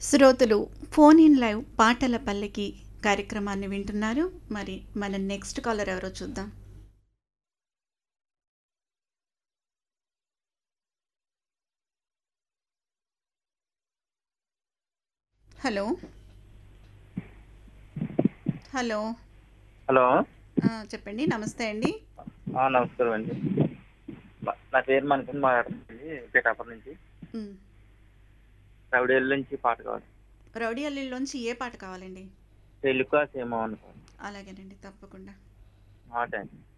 శ్రోతలు phone in live పాటల పల్లకి కార్యక్రమాన్ని వింటున్నారు మరి మన నెక్స్ట్ కాలర్ ఎవరో చూద్దాం హలో హలో హలో ఆ, చెప్పండి నమస్తే అండి ఆ, నమస్కారం అండి మా- నా పేరు మనకింద మాట్లాడుతుంది పిఠాపురం నుంచి ఉమ్, రౌడేళ్ళ నుంచి పాట కావాలి రౌడీ అల్లిలోంచి ఏ పాట కావాలండి తెలుగు ఏమో అనుకోండి అలాగేనండి తప్పకుండా ఆ థ్యాంక్ యూ